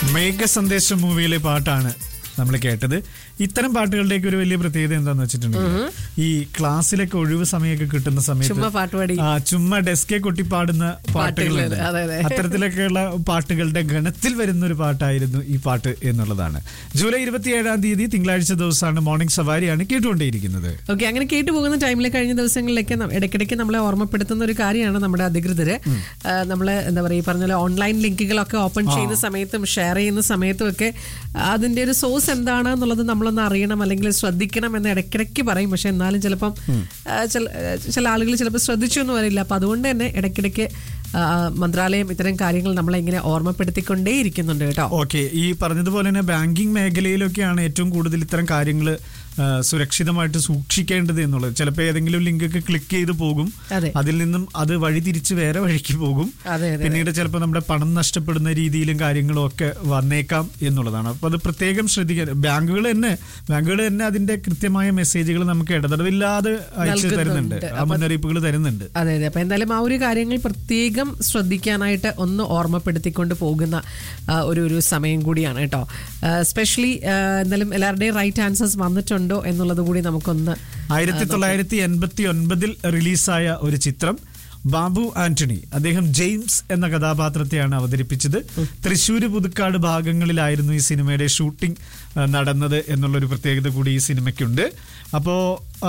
മേഘസന്ദേശം മൂവിയിലെ പാട്ടാണ് നമ്മൾ കേട്ടത് ഇത്തരം പാട്ടുകളുടെയൊക്കെ ഒരു വലിയ പ്രത്യേകത എന്താന്ന് വെച്ചിട്ടുണ്ടെങ്കിൽ ഈ ക്ലാസ്സിലൊക്കെ ഒഴിവ് സമയമൊക്കെ കിട്ടുന്ന ചുമ്മാ സമയത്ത് പാട്ട് പാടി ആ ചുമ്മാ ഡെസ്കെ കൊട്ടി പാടുന്ന പാട്ടുകളുണ്ട് അതെ, അതെ. അത്തരത്തിലൊക്കെയുള്ള പാട്ടുകളുടെ ഗണത്തിൽ വരുന്ന ഒരു പാട്ടായിരുന്നു ഈ പാട്ട് എന്നുള്ളതാണ് ജൂലൈ ഇരുപത്തിയേഴാം തീയതി തിങ്കളാഴ്ച ദിവസമാണ് മോർണിംഗ് സവാരിയാണ് കേട്ടുകൊണ്ടേയിരിക്കുന്നത് ഓക്കെ അങ്ങനെ കേട്ടു പോകുന്ന ടൈമിൽ കഴിഞ്ഞ ദിവസങ്ങളിലൊക്കെ ന- ഇടയ്ക്കിടയ്ക്ക് നമ്മളെ ഓർമ്മപ്പെടുത്തുന്ന ഒരു കാര്യമാണ് നമ്മുടെ അധികൃതര് നമ്മൾ എന്താ പറയുക ഈ പറഞ്ഞ പോലെ ഓൺലൈൻ ലിങ്കുകളൊക്കെ ഓപ്പൺ ചെയ്യുന്ന സമയത്തും ഷെയർ ചെയ്യുന്ന സമയത്തും ഒക്കെ അതിന്റെ ഒരു സോഴ്സ് എന്താണ് എന്നുള്ളത് നമ്മളൊന്ന് അറിയണം അല്ലെങ്കിൽ ശ്രദ്ധിക്കണം എന്ന് ഇടയ്ക്കിടയ്ക്ക് പറയും പക്ഷെ എന്നാലും ചിലപ്പം ആ, ചില ചില ആളുകൾ ചിലപ്പോൾ ശ്രദ്ധിച്ചു എന്ന് വരില്ല അപ്പൊ അതുകൊണ്ട് തന്നെ ഇടയ്ക്കിടയ്ക്ക് ആ, മന്ത്രാലയം ഇത്തരം കാര്യങ്ങൾ നമ്മളെ ഇങ്ങനെ ഓർമ്മപ്പെടുത്തിക്കൊണ്ടേ ഇരിക്കുന്നുണ്ട് കേട്ടോ ഓക്കെ ഈ പറഞ്ഞതുപോലെ തന്നെ ബാങ്കിങ് മേഖലയിലൊക്കെയാണ് ഏറ്റവും കൂടുതൽ ഇത്തരം കാര്യങ്ങൾ സുരക്ഷിതമായിട്ട് സൂക്ഷിക്കേണ്ടത് എന്നുള്ളത് ചിലപ്പോൾ ഏതെങ്കിലും ലിങ്ക് ഒക്കെ ക്ലിക്ക് ചെയ്ത് പോകും അതെ. അതിൽ നിന്നും അത് വഴി തിരിച്ച് വേറെ വഴിക്ക് പോകും അതെ, അതെ, പിന്നീട് ചിലപ്പോൾ നമ്മുടെ പണം നഷ്ടപ്പെടുന്ന രീതിയിലും കാര്യങ്ങളും ഒക്കെ വന്നേക്കാം എന്നുള്ളതാണ് അപ്പോൾ അത് പ്രത്യേകം ശ്രദ്ധിക്കാൻ ബാങ്കുകൾ തന്നെ ബാങ്കുകൾ തന്നെ അതിന്റെ കൃത്യമായ മെസ്സേജുകൾ നമുക്ക് ഇടതടവില്ലാതെ അയച്ചു തരുന്നുണ്ട് നൽകുന്നുണ്ട്. ആ മുന്നറിയിപ്പുകൾ തരുന്നുണ്ട് അതെ അതെ അപ്പൊ എന്തായാലും ആ ഒരു കാര്യങ്ങൾ പ്രത്യേകം ശ്രദ്ധിക്കാനായിട്ട് ഒന്ന് ഓർമ്മപ്പെടുത്തിക്കൊണ്ട് പോകുന്ന ആ, ഒരു ഒരു സമയം കൂടിയാണ് കേട്ടോ സ്പെഷ്യലി എന്തായാലും എല്ലാവരുടെയും റൈറ്റ് ആൻസേഴ്സ് വന്നിട്ടുണ്ടോ എന്നുള്ളത് കൂടി നമുക്കൊന്ന് ആയിരത്തി തൊള്ളായിരത്തി എൺപത്തി ഒൻപതിൽ റിലീസായ ഒരു ചിത്രം ബാബു ആന്റണി അദ്ദേഹം ജെയിംസ് എന്ന കഥാപാത്രത്തെയാണ് അവതരിപ്പിച്ചത് തൃശ്ശൂര് പുതുക്കാട് ഭാഗങ്ങളിലായിരുന്നു ഈ സിനിമയുടെ ഷൂട്ടിംഗ് ആ, നടന്നത് എന്നുള്ളൊരു പ്രത്യേകത കൂടി ഈ സിനിമയ്ക്കുണ്ട് അപ്പോ ആ,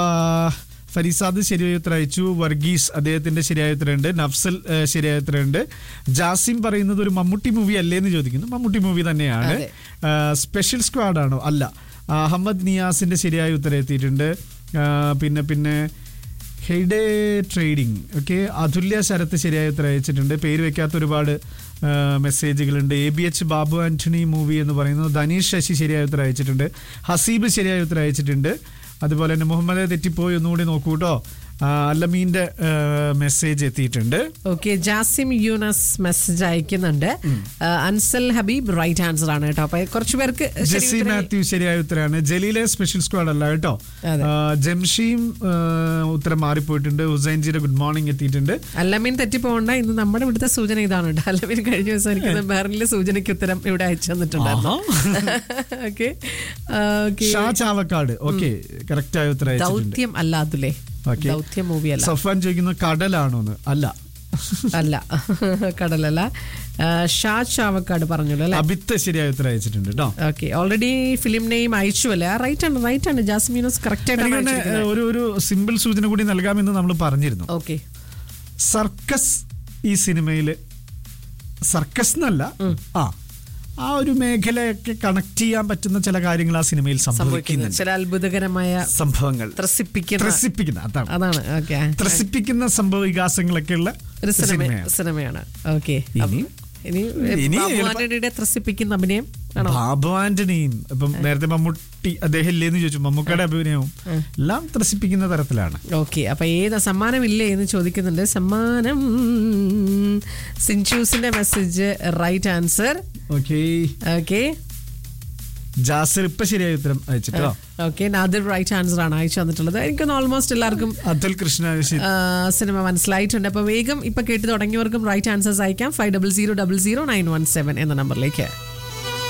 ഫരീസാദ് ശരിയായ ഉത്തരം അയച്ചു വർഗീസ് അദ്ദേഹത്തിന്റെ ശരിയായ ഉത്തരമുണ്ട് നഫ്സൽ ആ, ശരിയായ ഉത്തരമുണ്ട് ജാസിം പറയുന്നത് ഒരു മമ്മൂട്ടി മൂവി അല്ലേ എന്ന് ചോദിക്കുന്നു മമ്മൂട്ടി മൂവി തന്നെയാണ് അതെ. ആ, സ്പെഷ്യൽ സ്ക്വാഡ് ആണോ അല്ല ആ, അഹമ്മദ് നിയാസിന്റെ ശരിയായ ഉത്തരം എത്തിയിട്ടുണ്ട് ആ, പിന്നെ പിന്നെ heyday trading okay Athulya Sarath ശരിയായ ഉത്തരം അയച്ചിട്ടുണ്ട് പേര് വെക്കാത്ത ഒരുപാട് ആ, മെസ്സേജുകളുണ്ട് A B H Babu Antony movie എന്ന് പറയുന്നത് ധനീഷ് ശശി ശരിയായ ഉത്തരം അയച്ചിട്ടുണ്ട് ഹസീബ് ശരിയായ ഉത്തരം അയച്ചിട്ടുണ്ട് അതുപോലെ തന്നെ മുഹമ്മദ് തെറ്റിപ്പോയി ഒന്നുകൂടി നോക്കൂ കേട്ടോ ആ, അല്ലമീന്റെ ആ, മെസ്സേജ് എത്തിയിട്ടുണ്ട് ഓക്കെ ജാസിം യൂനസ് മെസ്സേജ് അയക്കുന്നുണ്ട് ആ, അൻസൽ ഹബീബ് റൈറ്റ് ആൻസർ ആണ് കേട്ടോ അപ്പൊ കുറച്ചു പേർക്ക് ശരി ജെസ്സി ഉത്തരം- മാത്യു ശരിയായ ഉത്തരമാണ് ജലീലെ സ്പെഷ്യൽ സ്ക്വാഡ് അല്ല കേട്ടോ അതെ. ആ, ജംഷീം ആ, ഉത്തരം മാറിപ്പോയിട്ടുണ്ട് ഹുസൈൻജിയുടെ ഗുഡ് മോർണിംഗ് എത്തിയിട്ടുണ്ട് അല്ലമീൻ തെറ്റിപ്പോണ്ട ഇന്ന് നമ്മുടെ ഇവിടുത്തെ സൂചന ഇതാണ് കേട്ടോ അല്ലമീൻ കഴിഞ്ഞ ദിവസം എനിക്ക് ബെർലിലെ സൂചനയ്ക്ക് ഉത്തരം ഇവിടെ അയച്ചു തന്നിട്ടുണ്ടായിരുന്നു okay okay Shah Chavakkad okay correct ആയ ഉത്തരം അയച്ചിട്ടുണ്ട് ദൗത്യം അല്ല അതുലേ Okay. ദൗത്യം മൂവി അല്ല സഫാൻ ചോദിക്കുന്നത് കടലാണോന്ന് അല്ല അല്ല കടലല്ല ആ, ഷാ ചാവക്കാട് പറഞ്ഞല്ലോ അല്ലെ അബിത്ത് ശരിയായ ഉത്തരം അയച്ചിട്ടുണ്ട് കേട്ടോ ഓക്കെ ഓൾറെഡി ഫിലിം നെയിം അയച്ചു അല്ലേ റൈറ്റ് ആണ് റൈറ്റ് ആണ് ജാസ്മീനോസ് കറക്റ്റ് എനിക്ക് ആയിട്ടാണ് തന്നെ ഒരു ഒരു സിമ്പിൾ സൂചന കൂടി നൽകാമെന്ന് നമ്മൾ പറഞ്ഞിരുന്നു ഓക്കെ സർക്കസ് ഈ സിനിമയിൽ സർക്കസ് എന്നല്ല ആ ആ ഒരു മേഖലയൊക്കെ കണക്ട് ചെയ്യാൻ പറ്റുന്ന ചില കാര്യങ്ങൾ ആ സിനിമയിൽ സംഭവിക്കുന്നത് സംഭവിക്കുന്നുണ്ട് ചില അത്ഭുതകരമായ സംഭവങ്ങൾ ത്രസിപ്പിക്കുന്ന ത്രസിപ്പിക്കുന്ന അതാണ് അതാണ് ഓക്കെ ത്രസിപ്പിക്കുന്ന സംഭവ വികാസങ്ങളൊക്കെ ഉള്ള ഒരു സിനിമ സിനിമയാണ് സിനിമയാണ് ഓക്കെ ഇനി- ഇനി ഇനി ബാബു എളുപ്പ- ആന്റണിയുടെ ത്രസിപ്പിക്കുന്ന അഭിനയം ആണോ ബാബു ആന്റണിയും ഇപ്പം നേരത്തെ മമ്മൂട്ടി അദ്ദേഹം ഇല്ലേന്ന് ചോദിച്ചു മമ്മൂക്കയുടെ അഭിനയവും എല്ലാം ത്രസിപ്പിക്കുന്ന തരത്തിലാണ് ഓക്കെ അപ്പൊ ഏതാ സമ്മാനം ഇല്ലേ എന്ന് ചോദിക്കുന്നുണ്ട് സമ്മാനം സിൻചൂസിന്റെ message right answer okay okay Jasir ഇപ്പൊ ശരിയായ ഉത്തരം അയച്ചിട്ടോ ഓക്കെ നാദിർ റൈറ്റ് ആൻസർ ആണ് അയച്ചു തന്നിട്ടുള്ളത് എനിക്കൊന്ന് ഓൾമോസ്റ്റ് എല്ലാവർക്കും അതുൽ കൃഷ്ണ ശരി. ആ, സിനിമ മനസ്സിലായിട്ടുണ്ട് അപ്പൊ വേഗം ഇപ്പൊ കേട്ട് തുടങ്ങിയവർക്കും റൈറ്റ് ആൻസേഴ്സ് അയക്കാം five double zero double zero nine one seven എന്ന നമ്പറിലേക്ക്